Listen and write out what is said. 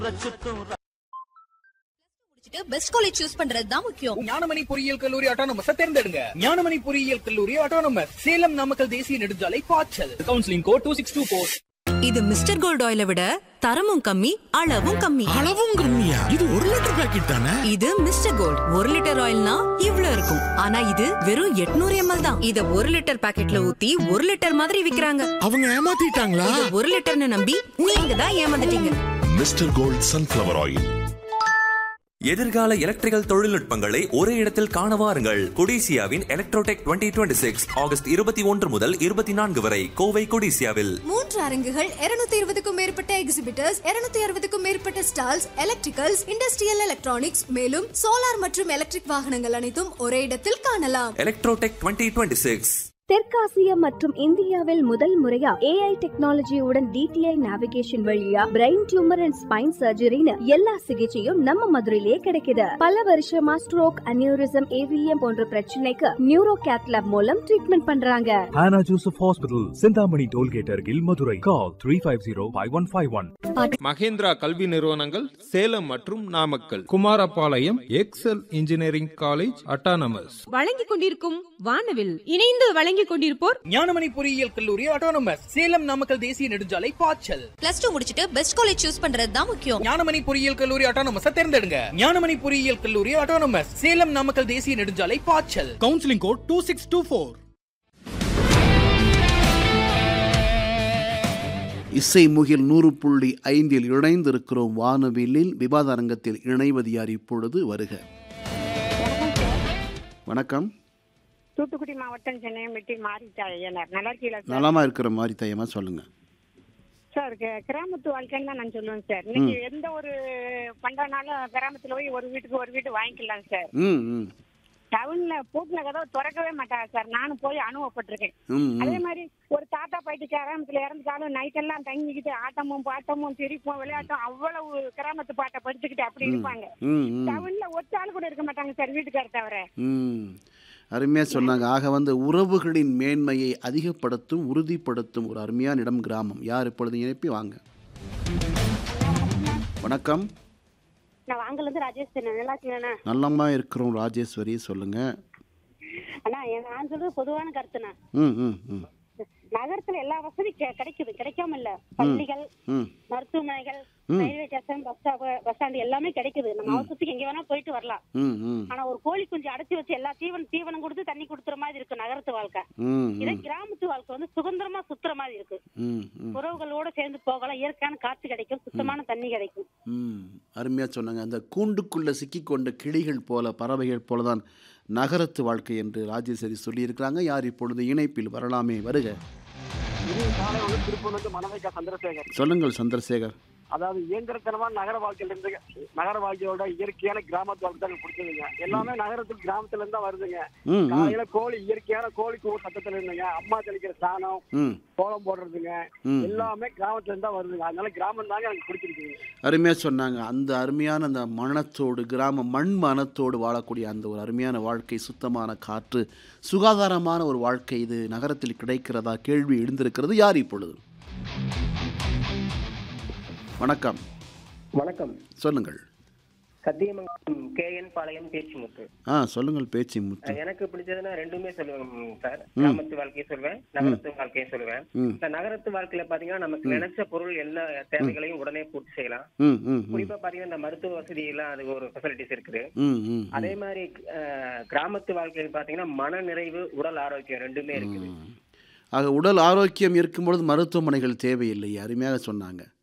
முடிச்சிட்டு best college choose பண்றது தான் முக்கியம் ஞானமணி பொறியியல் கல்லூரி ஆட்டோனமஸ் தேர்ந்தெடுங்க ஞானமணி பொறியியல் கல்லூரி ஆட்டோனமஸ் சேலம் நாமக்கல் தேசிய நெடுஞ்சாலை பாய்ச்சல் counselling code two six two four இது மிஸ்டர் கோல்ட் ஆயிலை விட தரமும் கம்மி அளவும் கம்மி அளவும் கம்மியா இது ஒரு லிட்டர் பாக்கெட் தானே இது மிஸ்டர் கோல்ட் ஒரு லிட்டர் ஆயில்னா இவ்ளோ இருக்கும் ஆனா இது வெறும் 800 எம்எல் தான் இத ஒரு லிட்டர் பாக்கெட்ல ஊத்தி ஒரு லிட்டர் மாதிரி விக்கிறாங்க அவங்க ஏமாத்திட்டாங்களா இத ஒரு லிட்டர்னு நம்பி நீங்க தான் ஏமாந்துட்டீங்க மிஸ்டர் கோல்ட் சன்ஃபிளவர் ஆயில் எதிர்கால எலக்ட்ரிக்கல் தொழில்நுட்பங்களை ஒரே இடத்தில் காண வாருங்கள் கொடிசியாவின் எலக்ட்ரோடெக் 2026 சிக்ஸ் ஆகஸ்ட் இருபத்தி ஒன்று முதல் இருபத்தி நான்கு வரை கோவை கொடிசியாவில் மூன்று அரங்குகள் 220 இருபதுக்கும் மேற்பட்ட எக்ஸிபிட்டர்ஸ் 260 அறுபதுக்கும் மேற்பட்ட ஸ்டால்ஸ் எலக்ட்ரிக்கல்ஸ் இண்டஸ்ட்ரியல் எலக்ட்ரானிக்ஸ் மேலும் சோலார் மற்றும் எலக்ட்ரிக் வாகனங்கள் அனைத்தும் ஒரே இடத்தில் காணலாம் எலக்ட்ரோடெக் 2026 சிக்ஸ் தெற்காசியா மற்றும் இந்தியாவில் முதல் முறையா ஏஐ டெக்னாலஜியுடன் டிடிஐ நேவிகேஷன் வழியா பிரெயின் டியூமர் அண்ட் ஸ்பைன் சர்ஜரின்னு எல்லா சிகிச்சையும் நம்ம மதுரையிலே கிடைக்குது பல வருஷமா ஸ்ட்ரோக் அனியூரிசம் ஏவிஎம் போன்ற பிரச்சனைக்கு நியூரோ கேத்லாப் மூலம் ட்ரீட்மெண்ட் பண்றாங்க Hannah Joseph Hospital, Sindhamani Tollgate Argil, Madurai. Call 350-5151. Mahendra கல்வி நிறுவனங்கள் சேலம் மற்றும் Namakkal Kumarapalayam excel engineering college autonomous வழங்கிக் கொண்டிருக்கும் வானவில் இணைந்து வழங்கிக் கொண்டிருப்போர் ஞானமணி பொறியியல் கல்லூரி ஆட்டோனமஸ் சேலம் நாமக்கல் தேசிய நெடுஞ்சாலை பாய்ச்சல் பிளஸ் டூ முடிச்சிட்டு பெஸ்ட் காலேஜ் சூஸ் பண்றது தான் முக்கியம் ஞானமணி பொறியியல் கல்லூரி ஆட்டோனமஸ் தேர்ந்தெடுங்க ஞானமணி பொறியியல் கல்லூரி ஆட்டோனமஸ் சேலம் நாமக்கல் தேசிய நெடுஞ்சாலை பாய்ச்சல் counselling code two six two four இசை முகில் நூறு புள்ளி ஐந்தில் இணைந்திருக்கிறோம் வானவில்லில் விவாத அரங்கத்தில் இணைவது யார் இப்பொழுது வருக வணக்கம் தூத்துக்குடி மாவட்டம் சென்னையம்பட்டி மாரிட்டா ஐயனார் நல்லா இருக்கீங்களா சார் நலமா இருக்கிற மாதிரி தையமா சொல்லுங்க சார் கி- கிராமத்து வாழ்க்கைன்னு தான் நான் சொல்லுவேன் சார் இன்னைக்கு எந்த ஒரு பண்டனாலும் கிராமத்துல போய் ஒரு வீட்டுக்கு ஒரு வீட்டு வாங்கிக்கலாம் சார் ம் ம் டவுன்ல பூட்டின கதவை திறக்கவே மாட்டாங்க சார் நானும் போய் அனுபவப்பட்டிருக்கேன் ம் அதே ம் மாதிரி ஒரு தாத்தா பாட்டி கிராமத்துல இறந்துட்டாலும் நைட் எல்லாம் தங்கிக்கிட்டு ஆட்டமும் பாட்டமும் சிரிப்பும் விளையாட்டும் அவ்வளவு கிராமத்து பாட்டை படிச்சுக்கிட்டு அப்படி இருப்பாங்க ம் ம் டவுன்ல ஒத்த ஆள் கூட இருக்க மாட்டாங்க சார் வீட்டுக்கார தவிர ம் அருமையாக சொன்னாங்க ஆக வந்து உறவுகளின் மேன்மையை அதிகப்படுத்தும் உறுதிப்படுத்தும் ஒரு அருமையான இடம் கிராமம் யார் இப்பொழுது இணைப்பி வாங்க வணக்கம் நான் வாங்கல இருந்து ராஜேஷ் தானே. நல்லா இருக்கீங்கண்ணா நல்லம்மா இருக்கிறோம் ராஜேஸ்வரி சொல்லுங்க அண்ணா என் நான் சொல்றது பொதுவான கருத்துண்ணா ம் ம் ம் நகரத்துல எல்லா வசதியும் கெ- கிடைக்குது கிடைக்காம இல்ல பள்ளிகள் ம் மருத்துவமனைகள் ம். Railway station bus stop bus stand எல்லாமே கிடைக்குது நம்ம அவசரத்துக்கு எங்க வேணா போயிட்டு வரலாம் ம் ம் ஆனா ஒரு கோழி குஞ்சு அடைச்சி வச்சு எல்லா தீவனம் தீவனம் கொடுத்து தண்ணி கொடுத்துற மாதிரி இருக்கு நகரத்து வாழ்க்கை ம் இதே ம் கிராமத்து வாழ்க்கை வந்து சுதந்திரமா சுத்துற மாதிரி இருக்கு ம் ம் உறவுகளோட சேர்ந்து போகலாம் இயற்கையான காற்று கிடைக்கும் சுத்தமான தண்ணி கிடைக்கும் ம் அருமையாக சொன்னாங்க அந்த கூண்டுக்குள்ளே சிக்கிக்கொண்ட கிளிகள் போல பறவைகள் போல தான் நகரத்து வாழ்க்கை என்று ராஜேஸ்வரி சொல்லியிருக்கிறாங்க யார் இப்பொழுது இணைப்பில் வரலாமே வருக திருப்பூர் வந்து மனதைக்கா சந்திரசேகர் சொல்லுங்கள் சந்திரசேகர் அதாவது இயந்திரத்தனமான நகர வாழ்க்கையில இருந்து நகர வாழ்க்கையோட இயற்கையான கிராமத்து வாழ்க்கை தான் எனக்கு பிடிச்சதுங்க எல்லாமே நகரத்துக்கு கிராமத்துல இருந்து தான் வருதுங்க ம் ம் காலையில கோழி இயற்கையான கோழி கூ சத்தத்துல இருந்துங்க அம்மா தெளிக்கிற சாணம் ம் கோலம் போடுறதுங்க ம் எல்லாமே கிராமத்துல இருந்து தான் வருதுங்க அதனால கிராமம் தாங்க எனக்கு பிடிச்சிருக்குங்க அருமையாக சொன்னாங்க அந்த அருமையான அந்த மனத்தோடு கிராம மண் மனத்தோடு வாழக்கூடிய அந்த ஒரு அருமையான வாழ்க்கை சுத்தமான காற்று சுகாதாரமான ஒரு வாழ்க்கை இது நகரத்தில் கிடைக்கிறதா கேள்வி எழுந்திருக்கிறது யார் இப்பொழுது வணக்கம் வணக்கம் சொல்லுங்கள் சத்தியமங்கலம் கே என் பாளையம் பேச்சுமுத்து ஆ சொல்லுங்கள் பேச்சு முத்து எனக்கு பிடிச்சதுன்னா ரெண்டுமே சொல்லுவேன் சார் கிராமத்து வாழ்க்கையை சொல்லுவேன் நகரத்து வாழ்க்கையை சொல்லுவேன் ம் இந்த நகரத்து வாழ்க்கையில பாத்தீங்கன்னா நமக்கு நினைச்ச பொருள் எல்லா தேவைகளையும் உடனே பூர்த்தி செய்யலாம் ம் ம் ம் குறிப்பா பாத்தீங்கன்னா இந்த மருத்துவ வசதி எல்லாம் அது ஒரு ஃபெசிலிட்டிஸ் இருக்குது ம் ம் அதே மாதிரி அஹ், கிராமத்து வாழ்க்கையில் பாத்தீங்கன்னா மன நிறைவு உடல் ஆரோக்கியம் ரெண்டுமே இருக்குது ஆக உடல் ஆரோக்கியம் இருக்கும்பொழுது மருத்துவமனைகள் தேவையில்லை அருமையாக சொன்னாங்க